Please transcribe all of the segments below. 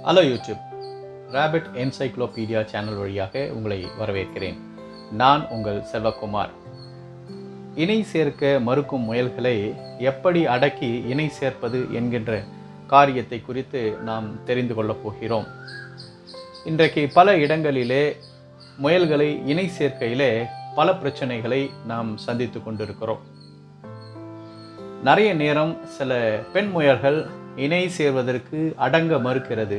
hello YouTube rapid encyclopedia channel வழியாக உங்களை வரவேற்கிறேன் நான் உங்கள் செல்வகுமார் இணை சேர்க்க மறுக்கும் முயல்களை எப்படி அடக்கி இணை சேர்ப்பது என்கின்ற காரியத்தை குறித்து நாம் தெரிந்து கொள்ளப் போகிறோம் இன்றைக்கு பல இடங்களிலே முயல்களை இணை சேர்க்கையிலே பல பிரச்சனைகளை நாம் சந்தித்து கொண்டிருக்கிறோம் நிறைய நேரம் சில பெண் முயல்கள் இணை சேர்வதற்கு அடங்க மறுக்கிறது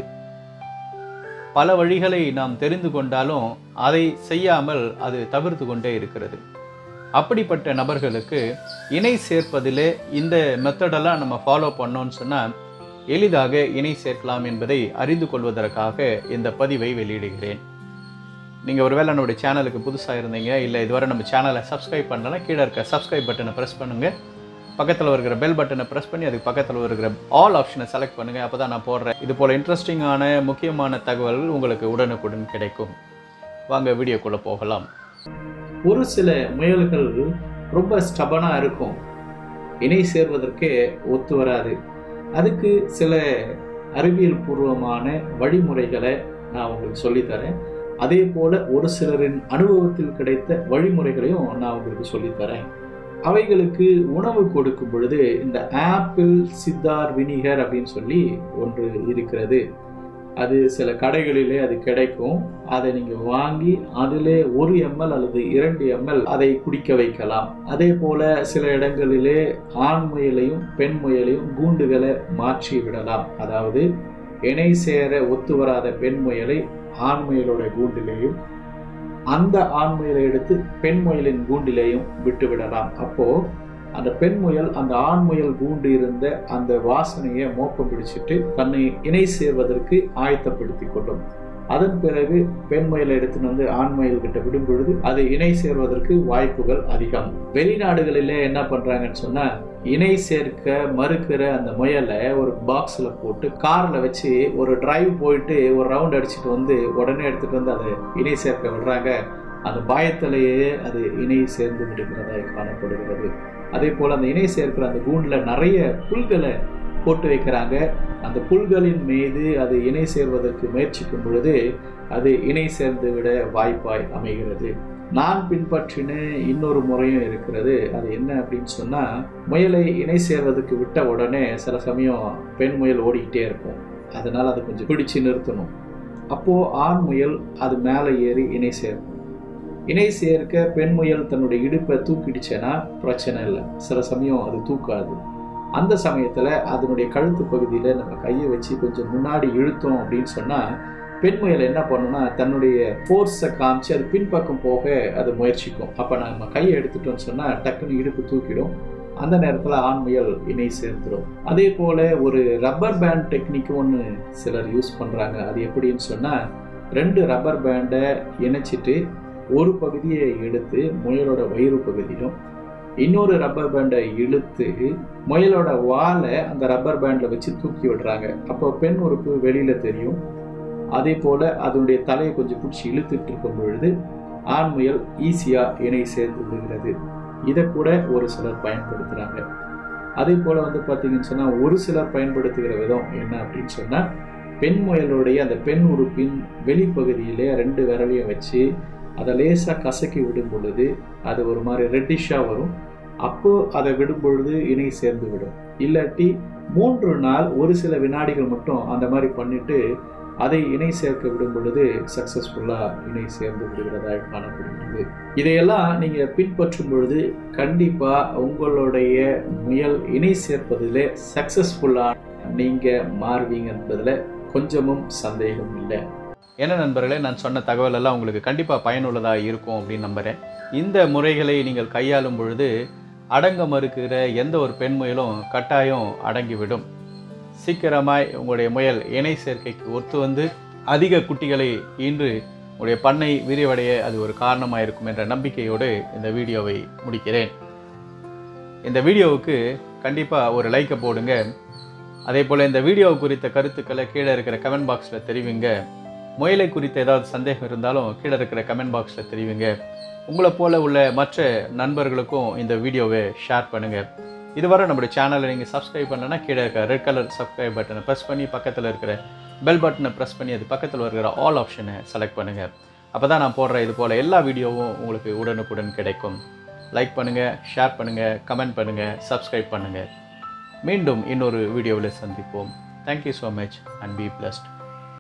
பல வழிகளை நாம் தெரிந்து கொண்டாலும் அதை செய்யாமல் அது தவிர்த்து கொண்டே இருக்கிறது அப்படிப்பட்ட நபர்களுக்கு இணை சேர்ப்பதிலே இந்த மெத்தடெல்லாம் நம்ம ஃபாலோ பண்ணோம்னு சொன்னால் எளிதாக இணை சேர்க்கலாம் என்பதை அறிந்து கொள்வதற்காக இந்த பதிவை வெளியிடுகிறேன் நீங்கள் ஒருவேளை நம்முடைய சேனலுக்கு புதுசாக இருந்தீங்க இல்லை இதுவரை நம்ம சேனலை சப்ஸ்கிரைப் பண்ணலன்னா கீழே இருக்க சப்ஸ்கிரைப் பட்டனை ப்ரெஸ் பண்ணுங்கள் பக்கத்தில் இருக்கிற பெல் பட்டனை ப்ரெஸ் பண்ணி அதுக்கு பக்கத்தில் இருக்கிற ஆல் ஆப்ஷனை செலக்ட் பண்ணுங்கள் அப்போ தான் நான் போடுறேன் இது போல் இன்ட்ரெஸ்டிங்கான முக்கியமான தகவல்கள் உங்களுக்கு உடனுக்குடன் கிடைக்கும் வாங்க வீடியோக்குள்ளே போகலாம் ஒரு சில முயல்கள் ரொம்ப ஸ்டபனாக இருக்கும் இணை சேர்வதற்கே ஒத்து வராது அதுக்கு சில அறிவியல் பூர்வமான வழிமுறைகளை நான் உங்களுக்கு சொல்லித்தரேன் அதே போல ஒரு சிலரின் அனுபவத்தில் கிடைத்த வழிமுறைகளையும் நான் உங்களுக்கு சொல்லித்தரேன் அவைகளுக்கு உணவு கொடுக்கும் பொழுது இந்த ஆப்பிள் சித்தார் வினிகர் அப்படின்னு சொல்லி ஒன்று இருக்கிறது அது சில கடைகளிலே அது கிடைக்கும் அதை நீங்க வாங்கி அதிலே ஒரு எம்எல் அல்லது இரண்டு எம்எல் அதை குடிக்க வைக்கலாம் அதே போல சில இடங்களிலே ஆண் முயலையும் பெண் முயலையும் கூண்டுகளை மாற்றி விடலாம் அதாவது இணை சேர ஒத்து வராத பெண் முயலை ஆண் முயலோட கூண்டிலேயும் அந்த ஆண் முயலை எடுத்து பெண் முயலின் கூண்டிலேயும் விட்டு விடலாம் அப்போ அந்த பெண் முயல் அந்த ஆண் முயல் கூண்டு இருந்த அந்த வாசனையை மோப்பம் பிடிச்சிட்டு தன்னை இணை சேர்வதற்கு ஆயத்தப்படுத்தி கொள்ளும் அதன் பிறகு பெண் முயலை எடுத்துன்னு வந்து ஆண் முயல் கிட்ட விடும் பொழுது அது இணை சேர்வதற்கு வாய்ப்புகள் அதிகம் வெளிநாடுகளிலே என்ன பண்றாங்கன்னு சொன்னா இணை சேர்க்க மறுக்கிற அந்த முயலை ஒரு பாக்ஸ்ல போட்டு கார்ல வச்சு ஒரு டிரைவ் போயிட்டு ஒரு ரவுண்ட் அடிச்சுட்டு வந்து உடனே எடுத்துட்டு வந்து அதை இணை சேர்க்க விடுறாங்க அந்த பாயத்திலேயே அது இணை சேர்ந்து விடுகிறதா காணப்படுகிறது அதே போல் அந்த இணை சேர்க்கிற அந்த கூண்டில் நிறைய புல்களை போட்டு வைக்கிறாங்க அந்த புல்களின் மீது அது இணை சேர்வதற்கு முயற்சிக்கும் பொழுது அது இணை சேர்ந்து விட வாய்ப்பாய் அமைகிறது நான் பின்பற்றின இன்னொரு முறையும் இருக்கிறது அது என்ன அப்படின்னு சொன்னால் முயலை இணை சேர்வதற்கு விட்ட உடனே சில சமயம் பெண் முயல் ஓடிக்கிட்டே இருக்கும் அதனால் அதை கொஞ்சம் பிடிச்சு நிறுத்தணும் அப்போது ஆண் முயல் அது மேலே ஏறி இணை சேர்க்கும் இணை சேர்க்க பெண் முயல் தன்னுடைய இடுப்பை தூக்கிடுச்சேன்னா பிரச்சனை இல்லை சில சமயம் அது தூக்காது அந்த சமயத்தில் அதனுடைய கழுத்து பகுதியில் நம்ம கையை வச்சு கொஞ்சம் முன்னாடி இழுத்தோம் அப்படின்னு சொன்னால் பெண் முயல் என்ன பண்ணுன்னா தன்னுடைய ஃபோர்ஸை காமிச்சு அது பின்பக்கம் போக அது முயற்சிக்கும் அப்போ நம்ம கையை எடுத்துட்டோம்னு சொன்னால் டக்குன்னு இடுப்பு தூக்கிடும் அந்த நேரத்தில் ஆண் முயல் இணை சேர்த்துடும் அதே போல் ஒரு ரப்பர் பேண்ட் டெக்னிக்கும் ஒன்று சிலர் யூஸ் பண்ணுறாங்க அது எப்படின்னு சொன்னால் ரெண்டு ரப்பர் பேண்டை இணைச்சிட்டு ஒரு பகுதியை எடுத்து முயலோட வயிறு பகுதியிலும் இன்னொரு ரப்பர் பேண்டை இழுத்து முயலோட வாலை அந்த ரப்பர் பேண்டில் வச்சு தூக்கி விடுறாங்க அப்போ பெண் உறுப்பு வெளியில் தெரியும் அதே போல் அதனுடைய தலையை கொஞ்சம் பிடிச்சி இழுத்துட்டு இருக்கும் பொழுது ஆண் முயல் ஈஸியாக இணை சேர்ந்து விடுகிறது இதை கூட ஒரு சிலர் பயன்படுத்துகிறாங்க அதே போல் வந்து பார்த்தீங்கன்னு சொன்னால் ஒரு சிலர் பயன்படுத்துகிற விதம் என்ன அப்படின்னு சொன்னால் பெண் முயலுடைய அந்த பெண் உறுப்பின் வெளிப்பகுதியிலே ரெண்டு விரலையும் வச்சு அதை லேசாக கசக்கி விடும் பொழுது அது ஒரு மாதிரி ரெட்டிஷாக வரும் அப்போ அதை விடும் பொழுது இணை சேர்ந்து விடும் இல்லாட்டி மூன்று நாள் ஒரு சில வினாடிகள் மட்டும் அந்த மாதிரி பண்ணிட்டு அதை இணை சேர்க்க விடும் பொழுது சக்சஸ்ஃபுல்லாக இணை சேர்ந்து விடுகிறதாக காணப்படுகிறது இதையெல்லாம் நீங்கள் பின்பற்றும் பொழுது கண்டிப்பாக உங்களுடைய முயல் இணை சேர்ப்பதில் சக்சஸ்ஃபுல்லாக நீங்கள் மாறுவீங்க என்பதில் கொஞ்சமும் சந்தேகம் இல்லை என்ன நண்பர்களே நான் சொன்ன தகவல் எல்லாம் உங்களுக்கு கண்டிப்பாக பயனுள்ளதாக இருக்கும் அப்படின்னு நம்புகிறேன் இந்த முறைகளை நீங்கள் கையாளும் பொழுது அடங்க மறுக்கிற எந்த ஒரு பெண் முயலும் கட்டாயம் அடங்கிவிடும் சீக்கிரமாய் உங்களுடைய முயல் இணை சேர்க்கைக்கு ஒத்து வந்து அதிக குட்டிகளை ஈன்று உங்களுடைய பண்ணை விரிவடைய அது ஒரு காரணமாக இருக்கும் என்ற நம்பிக்கையோடு இந்த வீடியோவை முடிக்கிறேன் இந்த வீடியோவுக்கு கண்டிப்பாக ஒரு லைக்கை போடுங்க அதே போல் இந்த வீடியோ குறித்த கருத்துக்களை கீழே இருக்கிற கமெண்ட் பாக்ஸில் தெரிவிங்க முயலை குறித்த ஏதாவது சந்தேகம் இருந்தாலும் கீழே இருக்கிற கமெண்ட் பாக்ஸில் தெரிவிங்க உங்களை போல உள்ள மற்ற நண்பர்களுக்கும் இந்த வீடியோவை ஷேர் பண்ணுங்கள் இதுவரை நம்மளுடைய சேனலை நீங்கள் சப்ஸ்கிரைப் பண்ணலன்னா கீழே இருக்க ரெட் கலர் சப்ஸ்கிரைப் பட்டனை ப்ரெஸ் பண்ணி பக்கத்தில் இருக்கிற பெல் பட்டனை ப்ரெஸ் பண்ணி அது பக்கத்தில் இருக்கிற ஆல் ஆப்ஷனை செலக்ட் பண்ணுங்கள் அப்போ தான் நான் போடுற இது போல் எல்லா வீடியோவும் உங்களுக்கு உடனுக்குடன் கிடைக்கும் லைக் பண்ணுங்கள் ஷேர் பண்ணுங்கள் கமெண்ட் பண்ணுங்கள் சப்ஸ்கிரைப் பண்ணுங்கள் மீண்டும் இன்னொரு வீடியோவில் சந்திப்போம் thank you so much and be blessed